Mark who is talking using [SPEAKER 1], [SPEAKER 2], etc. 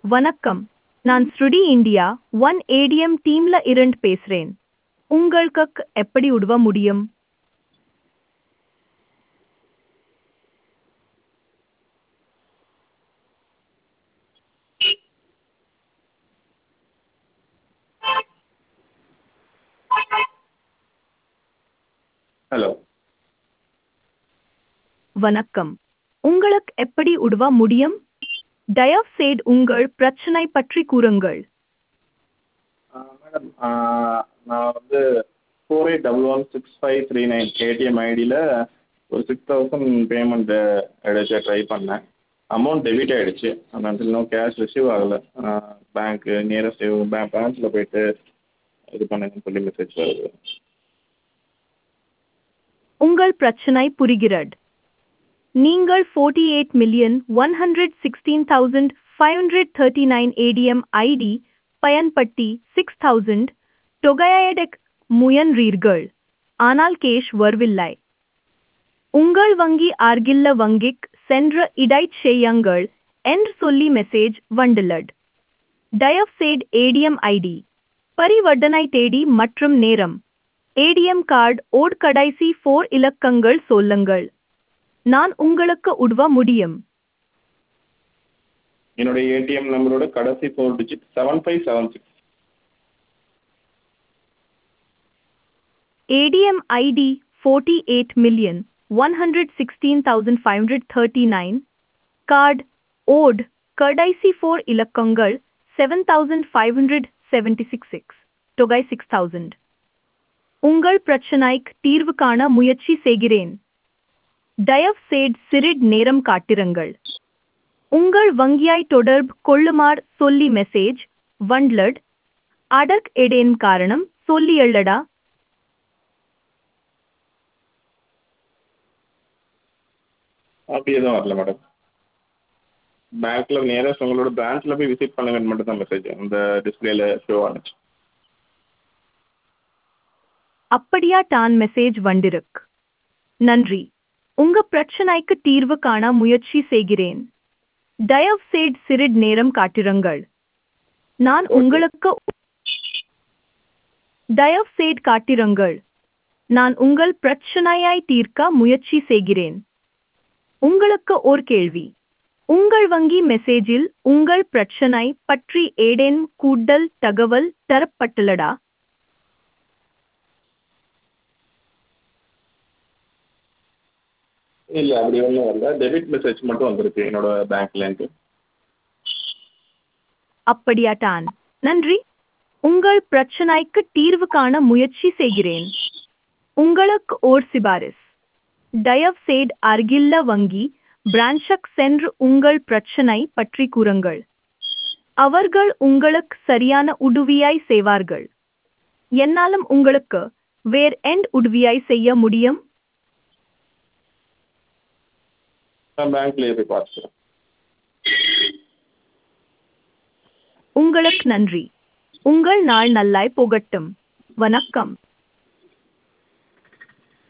[SPEAKER 1] வணக்கம் நான் ஸ்ருடி இந்தியா ஒன் ஏடிஎம் டீம்ல இருந்து பேசுறேன் உங்களுக்கு எப்படி உதவ முடியும்
[SPEAKER 2] ஹலோ
[SPEAKER 1] வணக்கம் உங்களுக்கு எப்படி உதவ முடியும் தயவு செய்து உங்கள் பிரச்சனை பற்றி கூறுங்கள்
[SPEAKER 2] மேடம் நான் வந்து four eight double one six five three nine ATM ஐடியில் ஒரு சிக்ஸ் தௌசண்ட் பேமெண்ட்டு எடுக்க ட்ரை பண்ணேன் அமௌண்ட் டெபிட் ஆகிடுச்சு ஆனால் இன்னும் கேஷ் ரிசீவ் ஆகலை பேங்க்கு நியரஸ்ட் பே பிரான்ச்சில் போயிட்டு இது பண்ணுங்கன்னு சொல்லி மெசேஜ் வருது
[SPEAKER 1] உங்கள் பிரச்சனை புரிகிறது நீங்கள் forty eight million one hundred sixteen thousand five hundred thirty nine ATM ID பயன்படுத்தி சிக்ஸ் தௌசண்ட் தொகையடக் முயன்றீர்கள் ஆனால் கேஷ் வரவில்லை உங்கள் வங்கி அருகில்ல வங்கிக் சென்ற இடைச் செய்யுங்கள் என்று சொல்லி மெசேஜ் வந்துள்ளது தயவு செய்து ஏடிஎம் ஐடி பரிவர்த்தனை தேதி மற்றும் நேரம் ஏடிஎம் கார்டு ஓட் கடைசி ஃபோர் இலக்கங்கள் சொல்லுங்கள் நான் உங்களுக்கு உதவ முடியும்
[SPEAKER 2] என்னுடைய ஏடிஎம் நம்பரோட கடைசி four digit seven five seven six
[SPEAKER 1] ADM ID 48,116,539 card owed கடைசி ஃபோர் இலக்கங்கள் 7576 தொகை 6000 உங்கள் பிரச்சனைக்கு தீர்வு காண முயற்சி செய்கிறேன் தயவு செய்து சிறிது நேரம் காட்டிருங்கள் உங்கள் வங்கியாய் தொடர்பு கொள்ளுமாறு சொல்லி மெசேஜ் வண்ட்லட் அடக் எடேன் காரணம் சொல்லி எள்ளடா
[SPEAKER 2] அப்படி எதுவும் வரல மேடம் பேங்க்கில் நியரஸ்ட் உங்களோட பிரான்ச்சில் போய் விசிட் பண்ணுங்கன்னு மட்டும் தான் மெசேஜ் அந்த டிஸ்பிளேல ஷோ ஆனுச்சு
[SPEAKER 1] அப்படியா தான் மெசேஜ் வந்திருக்கு நன்றி உங்க பிரச்சனைக்கு தீர்வு காண முயற்சி செய்கிறேன் தயவு செய்து சிறிது நேரம் காட்டிருங்கள் நான் உங்களுக்கு தயவு செய்து காட்டிருங்கள் நான் உங்கள் பிரச்சனையாய் தீர்க்க முயற்சி செய்கிறேன் உங்களுக்கு ஒரு கேள்வி உங்கள் வங்கி மெசேஜில் உங்கள் பிரச்சனை பற்றி ஏதேனும் கூடுதல் தகவல் தரப்பட்டுள்ளதா
[SPEAKER 2] இல்லை அப்படி ஒன்றும் வரல டெபிட் மெசேஜ் மட்டும் வந்திருக்கு என்னோட பேங்க்லேருந்து
[SPEAKER 1] அப்படியாதான் நன்றி உங்கள் பிரச்சனைக்கு தீர்வு காண முயற்சி செய்கிறேன் உங்களுக்கு ஓர் சிபாரிஸ் தயவு செய்து அருகில்ல வங்கி பிரான்ச்சுக்கு சென்று உங்கள் பிரச்சனை பற்றி கூறுங்கள் அவர்கள் உங்களுக்கு சரியான உதவியாய் செய்வார்கள் என்னாலும் உங்களுக்கு வேர் எண்ட் உதவியாய் செய்ய முடியும்
[SPEAKER 2] நான் பேங்க்லேயே போய் பார்த்துக்கிறேன்
[SPEAKER 1] உங்களுக்கு நன்றி உங்கள் நாள் நல்லாய் போகட்டும் வணக்கம்